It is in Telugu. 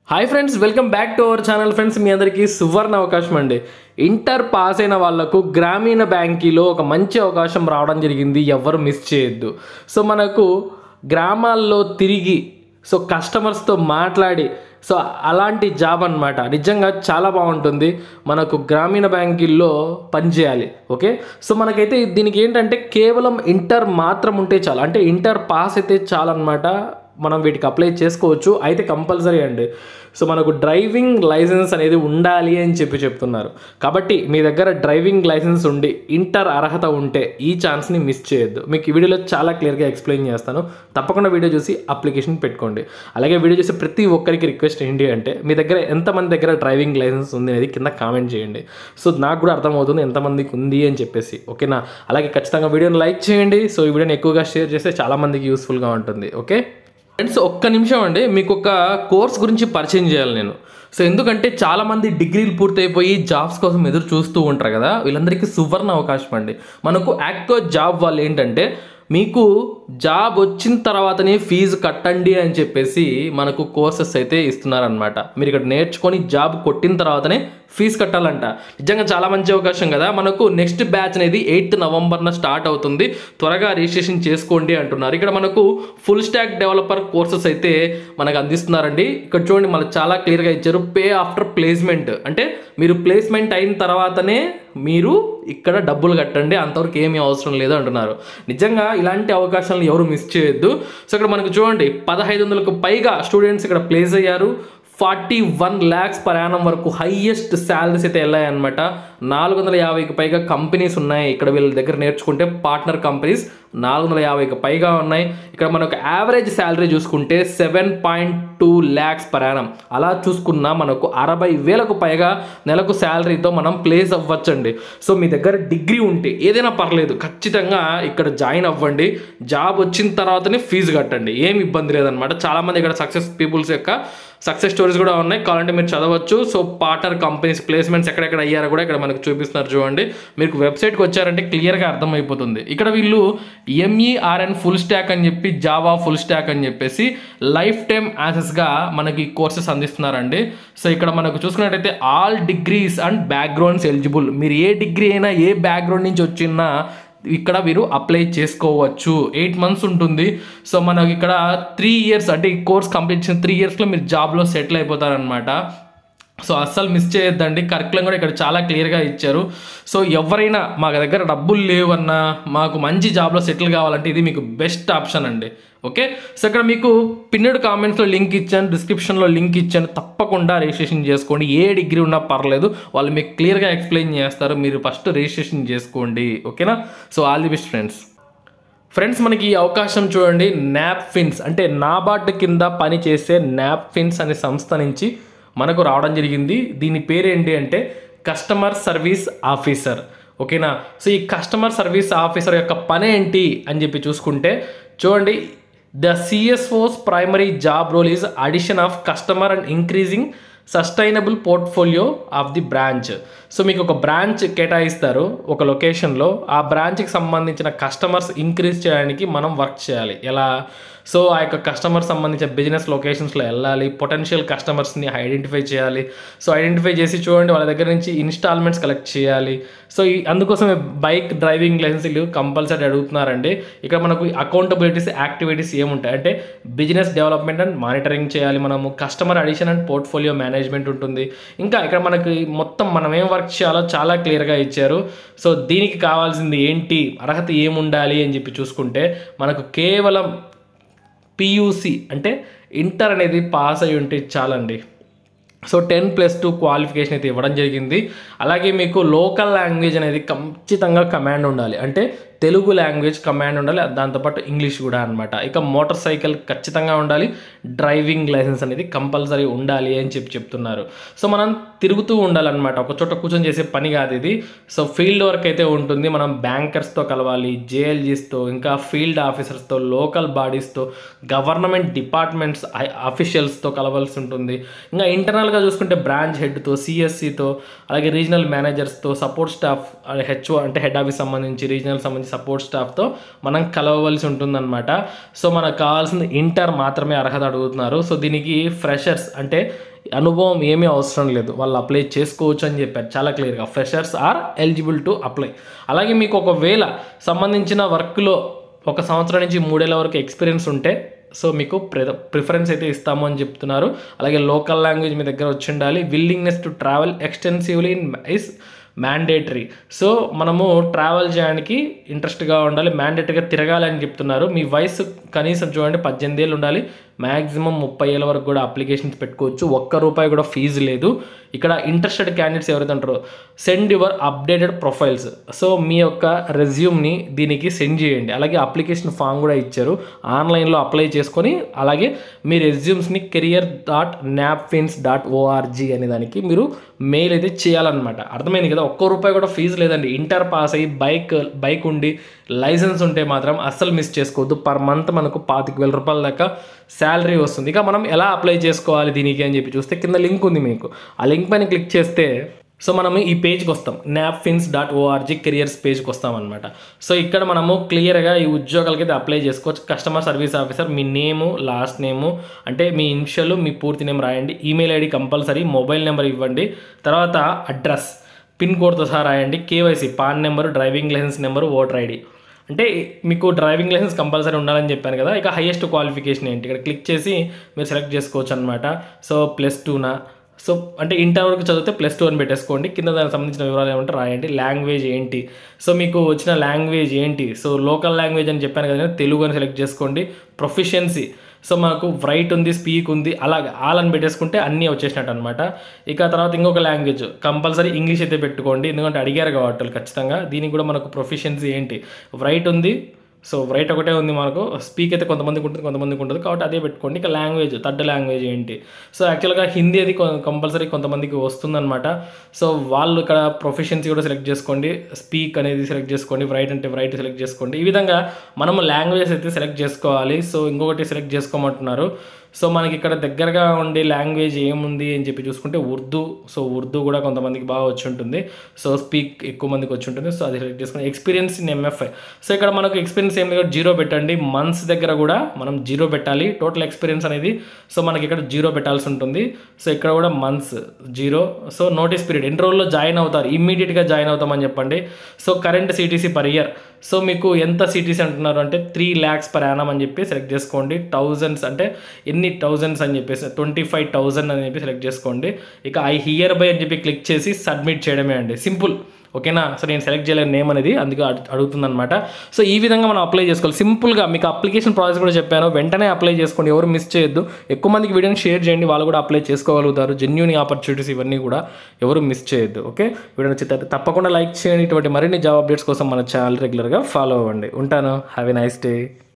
hi friends welcome back to our channel friends మీ అందరికీ సువర్ణ అవకాశం అండి ఇంటర్ పాస్ అయిన వాళ్ళకు గ్రామీణ బ్యాంకీలో ఒక మంచి అవకాశం రావడం జరిగింది ఎవరు మిస్ చేయొద్దు సో మనకు గ్రామాల్లో తిరిగి సో కస్టమర్స్తో మాట్లాడి సో అలాంటి జాబ్ అన్నమాట నిజంగా చాలా బాగుంటుంది మనకు గ్రామీణ బ్యాంకుల్లో పనిచేయాలి ఓకే సో మనకైతే దీనికి ఏంటంటే కేవలం ఇంటర్ మాత్రం ఉంటే చాలు అంటే ఇంటర్ పాస్ అయితే చాలన్నమాట మనం వీటికి అప్లై చేసుకోవచ్చు అయితే కంపల్సరీ అండి సో మనకు డ్రైవింగ్ లైసెన్స్ అనేది ఉండాలి అని చెప్పి చెప్తున్నారు కాబట్టి మీ దగ్గర డ్రైవింగ్ లైసెన్స్ ఉండి ఇంటర్ అర్హత ఉంటే ఈ ఛాన్స్ని మిస్ చేయొద్దు మీకు ఈ వీడియోలో చాలా క్లియర్గా ఎక్స్ప్లెయిన్ చేస్తాను తప్పకుండా వీడియో చూసి అప్లికేషన్ పెట్టుకోండి అలాగే వీడియో చూసి ప్రతి ఒక్కరికి రిక్వెస్ట్ ఏంటి అంటే మీ దగ్గర ఎంతమంది దగ్గర డ్రైవింగ్ లైసెన్స్ ఉంది అనేది కింద కామెంట్ చేయండి సో నాకు కూడా అర్థమవుతుంది ఎంతమందికి ఉంది అని చెప్పేసి ఓకేనా అలాగే ఖచ్చితంగా వీడియోని లైక్ చేయండి సో ఈ వీడియోని ఎక్కువగా షేర్ చేస్తే చాలా మందికి యూస్ఫుల్గా ఉంటుంది ఓకే ఫ్రెండ్స్ ఒక్క నిమిషం అండి మీకు ఒక కోర్స్ గురించి పరిచయం చేయాలి నేను సో ఎందుకంటే చాలామంది డిగ్రీలు పూర్తయిపోయి జాబ్స్ కోసం ఎదురు చూస్తూ ఉంటారు కదా వీళ్ళందరికీ సువర్ణ అవకాశం అండి మనకు యాక్టివ్ జాబ్ వాళ్ళు ఏంటంటే మీకు జాబ్ వచ్చిన తర్వాతనే ఫీజు కట్టండి అని చెప్పేసి మనకు కోర్సెస్ అయితే ఇస్తున్నారనమాట మీరు ఇక్కడ నేర్చుకొని జాబ్ కొట్టిన తర్వాతనే ఫీజు కట్టాలంట నిజంగా చాలా మంచి అవకాశం కదా మనకు నెక్స్ట్ బ్యాచ్ అనేది ఎయిత్ నవంబర్న స్టార్ట్ అవుతుంది త్వరగా రిజిస్ట్రేషన్ చేసుకోండి అంటున్నారు ఇక్కడ మనకు ఫుల్ స్టాక్ డెవలపర్ కోర్సెస్ అయితే మనకు అందిస్తున్నారండి ఇక్కడ చూడండి మనకు చాలా క్లియర్గా ఇచ్చారు పే ఆఫ్టర్ ప్లేస్మెంట్ అంటే మీరు ప్లేస్మెంట్ అయిన తర్వాతనే మీరు ఇక్కడ డబ్బులు కట్టండి అంతవరకు ఏమీ అవసరం లేదు అంటున్నారు నిజంగా ఇలాంటి అవకాశాలను ఎవరు మిస్ చేయొద్దు సో ఇక్కడ మనకు చూడండి పదహైదు వందలకు పైగా స్టూడెంట్స్ ఇక్కడ ప్లేస్ అయ్యారు forty one lakhs per annum వరకు హైయెస్ట్ శాలరీస్ అయితే వెళ్ళాయి అనమాట నాలుగు వందల యాభైకి పైగా కంపెనీస్ ఉన్నాయి ఇక్కడ వీళ్ళ దగ్గర నేర్చుకుంటే పార్ట్నర్ కంపెనీస్ నాలుగు వందల యాభైకి పైగా ఉన్నాయి ఇక్కడ మనకు యావరేజ్ శాలరీ చూసుకుంటే seven point two lakhs per annum అలా చూసుకున్నా మనకు అరవై వేలకు పైగా నెలకు శాలరీతో మనం ప్లేస్ అవ్వచ్చండి సో మీ దగ్గర డిగ్రీ ఉంటే ఏదైనా పర్లేదు ఖచ్చితంగా ఇక్కడ జాయిన్ అవ్వండి జాబ్ వచ్చిన తర్వాతనే ఫీజు కట్టండి ఏమి ఇబ్బంది లేదనమాట చాలామంది ఇక్కడ సక్సెస్ పీపుల్స్ యొక్క సక్సెస్ స్టోరీస్ కూడా ఉన్నాయి కావాలంటే మీరు చదవచ్చు సో పార్ట్నర్ కంపెనీస్ ప్లేస్మెంట్స్ ఎక్కడెక్కడ అయ్యారో కూడా ఇక్కడ మనకు చూపిస్తున్నారు చూడండి మీకు వెబ్సైట్కి వచ్చారంటే క్లియర్గా అర్థమైపోతుంది ఇక్కడ వీళ్ళు ఎంఈఆర్ఎన్ ఫుల్ స్టాక్ అని చెప్పి జావా ఫుల్ స్టాక్ అని చెప్పేసి లైఫ్ టైమ్ యాసెస్గా మనకి కోర్సెస్ అందిస్తున్నారండి సో ఇక్కడ మనకు చూసుకున్నట్టయితే all degrees and backgrounds eligible మీరు ఏ డిగ్రీ అయినా ఏ బ్యాక్గ్రౌండ్ నుంచి వచ్చినా ఇక్కడ మీరు అప్లై చేసుకోవచ్చు ఎయిట్ మంత్స్ ఉంటుంది సో మనకి ఇక్కడ త్రీ ఇయర్స్ అంటే ఈ కోర్స్ కంప్లీట్ చేసిన త్రీ ఇయర్స్లో మీరు జాబ్లో సెటిల్ అయిపోతారనమాట సో అస్సలు మిస్ చేయొద్దండి కరికులం కూడా ఇక్కడ చాలా క్లియర్గా ఇచ్చారు సో ఎవరైనా మా దగ్గర డబ్బులు లేవన్నా మాకు మంచి జాబ్లో సెటిల్ కావాలంటే ఇది మీకు బెస్ట్ ఆప్షన్ అండి ఓకే సో ఇక్కడ మీకు పిన్నెడ్ కామెంట్స్లో లింక్ ఇచ్చాను డిస్క్రిప్షన్లో లింక్ ఇచ్చాను తప్పకుండా రిజిస్ట్రేషన్ చేసుకోండి ఏ డిగ్రీ ఉన్నా పర్లేదు వాళ్ళు మీకు క్లియర్గా ఎక్స్ప్లెయిన్ చేస్తారు మీరు ఫస్ట్ రిజిస్ట్రేషన్ చేసుకోండి ఓకేనా so all the best friends friends మనకి ఈ అవకాశం చూడండి నాప్ ఫిన్స్ అంటే నాబార్డ్ కింద పనిచేసే నాప్ ఫిన్స్ అనే సంస్థ నుంచి మనకు రావడం జరిగింది దీని పేరేంటి అంటే కస్టమర్ సర్వీస్ ఆఫీసర్ ఓకేనా సో ఈ కస్టమర్ సర్వీస్ ఆఫీసర్ యొక్క పని ఏంటి అని చెప్పి చూసుకుంటే చూడండి the CSOs primary job role is addition of customer and increasing sustainable portfolio of the branch so మీకు ఒక బ్రాంచ్ కేటాయిస్తారు ఒక లొకేషన్లో ఆ బ్రాంచ్కి సంబంధించిన కస్టమర్స్ ఇంక్రీజ్ చేయడానికి మనం వర్క్ చేయాలి ఎలా సో ఆ యొక్క కస్టమర్ సంబంధించిన బిజినెస్ లొకేషన్స్లో వెళ్ళాలి పొటెన్షియల్ కస్టమర్స్ని ఐడెంటిఫై చేయాలి సో ఐడెంటిఫై చేసి చూడండి వాళ్ళ దగ్గర నుంచి ఇన్స్టాల్మెంట్స్ కలెక్ట్ చేయాలి సో ఈ అందుకోసమే బైక్ డ్రైవింగ్ లైసెన్స్లు కంపల్సరీ అడుగుతున్నారండి ఇక్కడ మనకు అకౌంటబిలిటీస్ యాక్టివిటీస్ ఏముంటాయి అంటే బిజినెస్ డెవలప్మెంట్ అండ్ మానిటరింగ్ చేయాలి మనము customer addition and portfolio management ఉంటుంది ఇంకా ఇక్కడ మనకి మొత్తం మనం ఏం వర్క్ చేయాలో చాలా క్లియర్గా ఇచ్చారు సో దీనికి కావాల్సింది ఏంటి అర్హత ఏముండాలి అని చెప్పి చూసుకుంటే మనకు కేవలం పియూసి అంటే ఇంటర్ అనేది పాస్ అయి ఉంటే చాలండి so ten plus two qualification అయితే ఇవ్వడం జరిగింది అలాగే మీకు లోకల్ లాంగ్వేజ్ అనేది ఖచ్చితంగా కమాండ్ ఉండాలి అంటే తెలుగు లాంగ్వేజ్ కమాండ్ ఉండాలి దాంతోపాటు ఇంగ్లీష్ కూడా అనమాట ఇక మోటార్ సైకిల్ ఖచ్చితంగా ఉండాలి డ్రైవింగ్ లైసెన్స్ అనేది కంపల్సరీ ఉండాలి అని చెప్పి చెప్తున్నారు సో మనం తిరుగుతూ ఉండాలన్నమాట ఒక చోట కూర్చొని చేసే పని కాదు ఇది సో ఫీల్డ్ వర్క్ అయితే ఉంటుంది మనం బ్యాంకర్స్తో కలవాలి జేఎల్జీస్తో ఇంకా ఫీల్డ్ ఆఫీసర్స్తో లోకల్ బాడీస్తో గవర్నమెంట్ డిపార్ట్మెంట్స్ అఫీషియల్స్తో కలవాల్సి ఉంటుంది ఇంకా ఇంటర్నల్గా చూసుకుంటే బ్రాంచ్ హెడ్తో సిఎస్సితో అలాగే రీజనల్ మేనేజర్స్తో సపోర్ట్ స్టాఫ్ హెచ్ఓ అంటే హెడ్ ఆఫీస్ సంబంధించి రీజనల్ సంబంధించి మంచి సపోర్ట్ స్టాఫ్తో మనం కలవవలసి ఉంటుందన్నమాట సో మనకు కావాల్సింది ఇంటర్ మాత్రమే అర్హత అడుగుతున్నారు సో దీనికి ఫ్రెషర్స్ అంటే అనుభవం ఏమీ అవసరం లేదు వాళ్ళు అప్లై చేసుకోవచ్చు అని చెప్పారు చాలా క్లియర్గా freshers are eligible to apply అలాగే మీకు ఒకవేళ సంబంధించిన వర్క్లో ఒక సంవత్సరం నుంచి మూడేళ్ళ వరకు ఎక్స్పీరియన్స్ ఉంటే సో మీకు ప్రి ప్రిఫరెన్స్ అయితే ఇస్తాము అని చెప్తున్నారు అలాగే లోకల్ లాంగ్వేజ్ మీ దగ్గర వచ్చి ఉండాలి willingness to travel extensively in is mandatory so మనము ట్రావెల్ చేయడానికి ఇంట్రెస్ట్గా ఉండాలి మ్యాండేటరీగా తిరగాలి అని చెప్తున్నారు మీ వయసు కనీసం చూడండి పద్దెనిమిది ఏళ్ళు ఉండాలి మ్యాక్సిమం ముప్పై ఏళ్ళ వరకు కూడా అప్లికేషన్స్ పెట్టుకోవచ్చు ఒక్క రూపాయి కూడా ఫీజు లేదు ఇక్కడ ఇంట్రెస్టెడ్ క్యాండిడేట్స్ ఎవరైతే అంటారో send your updated profiles so మీ యొక్క రెజ్యూమ్ని దీనికి సెండ్ చేయండి అలాగే అప్లికేషన్ ఫామ్ కూడా ఇచ్చారు ఆన్లైన్లో అప్లై చేసుకొని అలాగే మీ రెజ్యూమ్స్ని career dot Napfins dot ORG అనే దానికి మీరు మెయిల్ అయితే చేయాలన్నమాట అర్థమైంది కదా ఒక్క రూపాయి కూడా ఫీజు లేదండి ఇంటర్ పాస్ అయ్యి బైక్ బైక్ ఉండి లైసెన్స్ ఉంటే మాత్రం అస్సలు మిస్ చేసుకోవద్దు పర్ మంత్ మనకు పాతిక వేల రూపాయల దాకా శాలరీ వస్తుంది ఇక మనం ఎలా అప్లై చేసుకోవాలి దీనికి అని చెప్పి చూస్తే కింద లింక్ ఉంది మీకు ఆ లింక్ పైన క్లిక్ చేస్తే సో మనం ఈ పేజ్కి వస్తాం నాప్ఫిన్స్ డాట్ ఓఆర్జీ కెరియర్స్ పేజ్కి వస్తాం అనమాట సో ఇక్కడ మనము క్లియర్గా ఈ ఉద్యోగాలకి అయితే అప్లై చేసుకోవచ్చు కస్టమర్ సర్వీస్ ఆఫీసర్ మీ నేము లాస్ట్ నేము అంటే మీ ఇనిషియల్ మీ పూర్తి నేమ్ రాయండి email ID compulsory mobile number ఇవ్వండి తర్వాత అడ్రస్ పిన్ కోడ్తో సహా రాయండి KYC PAN number driving licence number voter ID అంటే మీకు డ్రైవింగ్ లైసెన్స్ కంపల్సరీ ఉండాలని చెప్పాను కదా ఇక హైయెస్ట్ క్వాలిఫికేషన్ ఏంటి ఇక్కడ క్లిక్ చేసి మీరు సెలెక్ట్ చేసుకోవచ్చు అనమాట సో ప్లస్ టూనా సో అంటే ఇంటర్ వరకు చదివితే ప్లస్ టూ అని పెట్టేసుకోండి కింద దానికి సంబంధించిన వివరాలు ఏమంటే రాయండి లాంగ్వేజ్ ఏంటి సో మీకు వచ్చిన లాంగ్వేజ్ ఏంటి సో లోకల్ లాంగ్వేజ్ అని చెప్పాను కదా తెలుగు అని సెలెక్ట్ చేసుకోండి ప్రొఫిషియన్సీ సో మనకు రైట్ ఉంది స్పీక్ ఉంది అలాగే ఆల్ అని పెట్టేసుకుంటే అన్నీ వచ్చేసినట్టు అనమాట ఇక తర్వాత ఇంకొక లాంగ్వేజ్ కంపల్సరీ ఇంగ్లీష్ అయితే పెట్టుకోండి ఎందుకంటే అడిగారు కాబట్టి వాళ్ళు ఖచ్చితంగా దీనికి కూడా మనకు ప్రొఫిషియన్సీ ఏంటి రైట్ ఉంది సో రైట్ ఒకటే ఉంది మనకు స్పీక్ అయితే కొంతమందికి ఉంటుంది కొంతమందికి ఉంటుంది కాబట్టి అదే పెట్టుకోండి ఇక లాంగ్వేజ్ థర్డ్ లాంగ్వేజ్ ఏంటి సో యాక్చువల్గా హిందీ అది కంపల్సరీ కొంతమందికి వస్తుందన్నమాట సో వాళ్ళు ఇక్కడ ప్రొఫెషన్సీ కూడా సెలెక్ట్ చేసుకోండి స్పీక్ అనేది సెలెక్ట్ చేసుకోండి రైట్ అంటే రైట్ సెలెక్ట్ చేసుకోండి ఈ విధంగా మనము లాంగ్వేజ్ అయితే సెలెక్ట్ చేసుకోవాలి సో ఇంకొకటి సెలెక్ట్ చేసుకోమంటున్నారు సో మనకి ఇక్కడ దగ్గరగా ఉండే లాంగ్వేజ్ ఏముంది అని చెప్పి చూసుకుంటే ఉర్దూ సో ఉర్దూ కూడా కొంతమందికి బాగా వచ్చి ఉంటుంది సో స్పీక్ ఎక్కువ మందికి వచ్చి ఉంటుంది సో అది సెలెక్ట్ చేసుకుని ఎక్స్పీరియన్స్ ఇన్ ఎంఎఫ్ఐ సో ఇక్కడ మనకు ఎక్స్పీరియన్స్ ఏం లేదు జీరో పెట్టండి మంత్స్ దగ్గర కూడా మనం జీరో పెట్టాలి టోటల్ ఎక్స్పీరియన్స్ అనేది సో మనకి ఇక్కడ జీరో పెట్టాల్సి ఉంటుంది సో ఇక్కడ కూడా months zero so notice period ఎన్ని రోజుల్లో జాయిన్ అవుతారు ఇమ్మీడియట్గా జాయిన్ అవుతామని చెప్పండి so current CTC per year so మీకు ఎంత సిటీసీ అంటున్నారు అంటే త్రీ ల్యాక్స్ పర్ యానం అని చెప్పి సెలెక్ట్ చేసుకోండి థౌజండ్స్ అంటే ఎన్ని థౌజండ్స్ అని చెప్పేసి ట్వంటీ ఫైవ్ థౌజండ్ అని చెప్పి సెలెక్ట్ చేసుకోండి ఇక ఐ హియర్ బై అని చెప్పి క్లిక్ చేసి సబ్మిట్ చేయడమే అండి సింపుల్ ఓకేనా సో నేను సెలెక్ట్ చేయలేని నేమ్ అనేది అందుకే అడుగుతుందన్నమాట సో ఈ విధంగా మనం అప్లై చేసుకోవాలి సింపుల్గా మీకు అప్లికేషన్ ప్రాసెస్ కూడా చెప్పాను వెంటనే అప్లై చేసుకోండి ఎవరు మిస్ చేయొద్దు ఎక్కువ మందికి వీడియోని షేర్ చేయండి వాళ్ళు కూడా అప్లై చేసుకోగలుగుతారు జెన్యున్ ఆపర్చునిటీస్ ఇవన్నీ కూడా ఎవరు మిస్ చేయొద్దు ఓకే వీడియో నచ్చితే తప్పకుండా లైక్ చేయండి ఇటువంటి మరిన్ని జాబ్ అప్డేట్స్ కోసం మన ఛానల్ రెగ్యులర్గా ఫాలో అవ్వండి ఉంటాను హ్యావ్ ఎ నైస్ డే